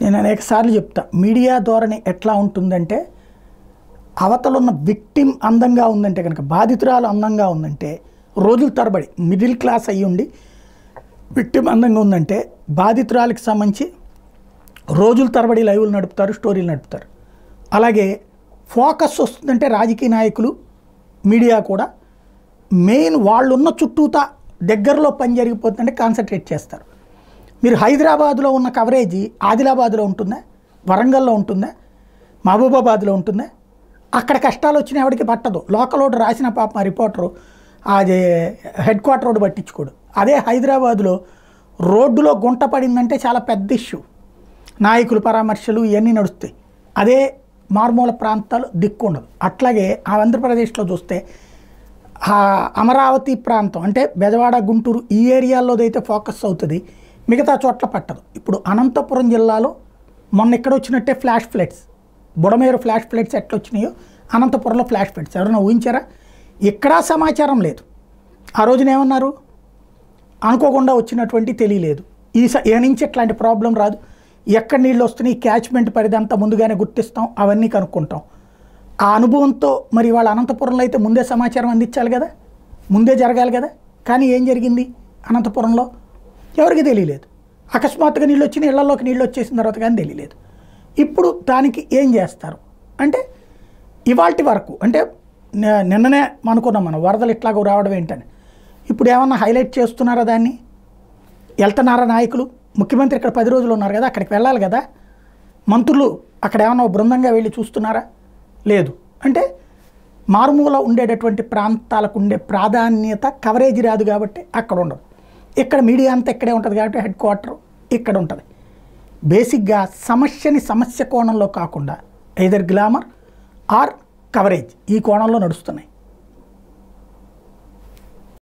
నేను అనేక సార్లు చెప్తా మీడియా ధోరణి ఎట్లా ఉంటుందంటే అవతలున్న విక్టిమ్ అందంగా ఉందంటే కనుక బాధితురాలు అందంగా ఉందంటే రోజుల తరబడి మిడిల్ క్లాస్ అయ్యి ఉండి విక్టిమ్ అందంగా ఉందంటే బాధితురాలికి సంబంధించి రోజుల తరబడి లైవ్లు నడుపుతారు స్టోరీలు నడుపుతారు అలాగే ఫోకస్ వస్తుందంటే రాజకీయ నాయకులు మీడియా కూడా మెయిన్ వాళ్ళు ఉన్న చుట్టూతా దగ్గరలో పని జరిగిపోతుందంటే కాన్సన్ట్రేట్ చేస్తారు మీరు హైదరాబాద్లో ఉన్న కవరేజీ ఆదిలాబాద్లో ఉంటుందా వరంగల్లో ఉంటుందా మహబూబాబాద్లో ఉంటుందా అక్కడ కష్టాలు వచ్చిన ఎవరికి పట్టదు లోకల్ ఓటు రాసిన పాప మా రిపోర్టరు అది హెడ్ క్వార్టర్ రోడ్డు పట్టించుకోడు అదే హైదరాబాద్లో రోడ్డులో గుంట పడిందంటే చాలా పెద్ద ఇష్యూ నాయకులు పరామర్శలు ఇవన్నీ నడుస్తాయి అదే మారుమూల ప్రాంతాలు దిక్కు ఉండదు అట్లాగే ఆంధ్రప్రదేశ్లో చూస్తే ఆ అమరావతి ప్రాంతం అంటే బెజవాడ గుంటూరు ఈ ఏరియాలోదైతే ఫోకస్ అవుతుంది మిగతా చోట్ల పట్టదు ఇప్పుడు అనంతపురం జిల్లాలో మొన్న ఇక్కడ వచ్చినట్టే flash floods Budameru flash floods ఎట్లా వచ్చినాయో అనంతపురంలో ఫ్లాష్ ఫ్లడ్స్ ఎవరైనా ఊహించారా ఎక్కడా సమాచారం లేదు ఆ రోజున ఏమన్నారు అనుకోకుండా వచ్చినటువంటి తెలియలేదు ఈ స ఏ నుంచి ఇట్లాంటి ప్రాబ్లం రాదు ఎక్కడ నీళ్ళు వస్తున్నాయి క్యాచ్మెంట్ పరిధి అంతా ముందుగానే గుర్తిస్తాం అవన్నీ కనుక్కుంటాం ఆ అనుభవంతో మరి వాళ్ళ అనంతపురంలో అయితే ముందే సమాచారం అందించాలి కదా ముందే జరగాలి కదా కానీ ఏం జరిగింది అనంతపురంలో ఎవరికి తెలియలేదు అకస్మాత్తుగా నీళ్ళు వచ్చి ఇళ్లలోకి నీళ్ళు వచ్చేసిన తర్వాత కానీ తెలియలేదు ఇప్పుడు దానికి ఏం చేస్తారు అంటే ఇవాల్టి వరకు అంటే ని- నిన్ననే అనుకున్నాం మనం వరదలు ఇట్లాగ రావడం ఏంటని ఇప్పుడు ఏమన్నా హైలైట్ చేస్తున్నారా దాన్ని వెళ్తున్నారా నాయకులు ముఖ్యమంత్రి ఇక్కడ పది రోజులు ఉన్నారు కదా అక్కడికి వెళ్ళాలి కదా మంత్రులు అక్కడ ఏమన్నా ఓ బృందంగా వెళ్ళి చూస్తున్నారా లేదు అంటే మారుమూల ఉండేటటువంటి ప్రాంతాలకు ఉండే ప్రాధాన్యత కవరేజ్ రాదు కాబట్టి అక్కడ ఉండదు ఇక్కడ మీడియా అంతా ఇక్కడే ఉంటుంది కాబట్టి హెడ్ క్వార్టర్ ఇక్కడ ఉంటుంది బేసిక్గా సమస్యని సమస్య కోణంలో కాకుండా ఐదర్ గ్లామర్ ఆర్ కవరేజ్ ఈ కోణంలో నడుస్తున్నాయి